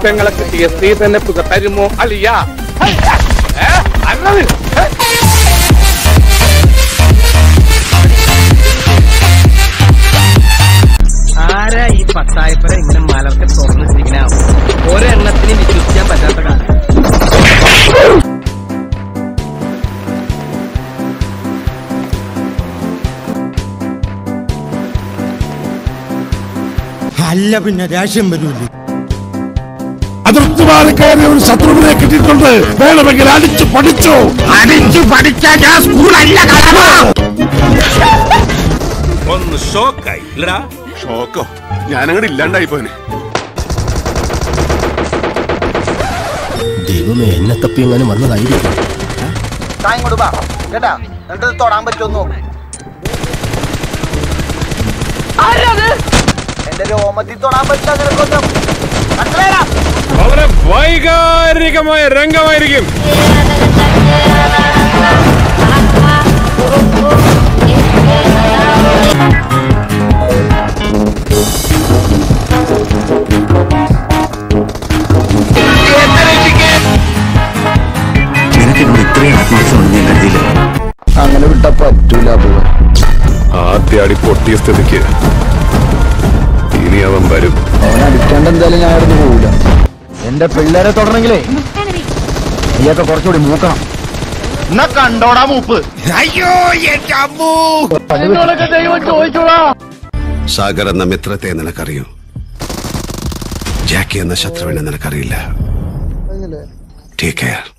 പെങ്ങളെ കിട്ടിയ സ്ത്രീ തന്നെ പുക തരുമോ അളിയ അന്നത് ഏ? ആരാ ഈ പത്തായപ്പര ഇങ്ങനെ മലർക്കെ തുറന്നു വെച്ചിരിക്കണ ഒരെണ്ണത്തിന് വിശ്വസിക്കാൻ പറ്റാത്ത കാലം അല്ല പിന്നെ ദേഷ്യം വരൂല്ലേ അതിർത്തിമാറി കയറിയ ഒരു ശത്രുവിനെ കിട്ടിയിട്ടുണ്ട് വേണമെങ്കിൽ അടിച്ചു പഠിച്ചു അടിച്ചു പഠിച്ച ഞാൻ സ്കൂളല്ല ഒന്ന് ഷോക്കായി ഇല്ലടാ ഷോക്കോ ഞാനങ്ങോട്ട് ഇല്ലാണ്ടായി പോനെ ദൈവമേ എന്നെ തപ്പി എങ്ങാനും വന്നതായിരിക്കും താൻ ഇങ്ങോട്ട് വാ കേട്ടാ എന്നിട്ട് ഇത് തൊടാൻ പറ്റുമോ എന്റെ രോമത്തിൽ തൊടാൻ പറ്റില്ല നിനക്കൊന്നും മനസ്സിലായടാ വളരെ വൈകാരികമായ രംഗമായിരിക്കും നിനക്കെന്നോട് ഇത്രയും ആത്മാർത്ഥമുണ്ടെന്ന് ഞാൻ കരുതിയില്ല അങ്ങനെ വിട്ടാ പറ്റൂല പോവാൻ ആദ്യ അടി പൊട്ടിയ സ്ഥിതിക്ക് ഇനി അവൻ വരും അവൻ അടിക്കാണ്ട് എന്തായാലും ഞാൻ ഇവിടുന്ന് പോവില്ല എന്റെ പിള്ളേരെ തൊടണമെങ്കിലേ നീയൊക്കെ കുറച്ചുകൂടി മൂക്കണം എന്നാ കണ്ടോടാ മൂപ്പ് സാഗർ എന്ന മിത്രത്തെ നിനക്കറിയൂ ജാക്കി എന്ന ശത്രുവിനെ നിനക്കറിയില്ല ടേക്ക് കെയർ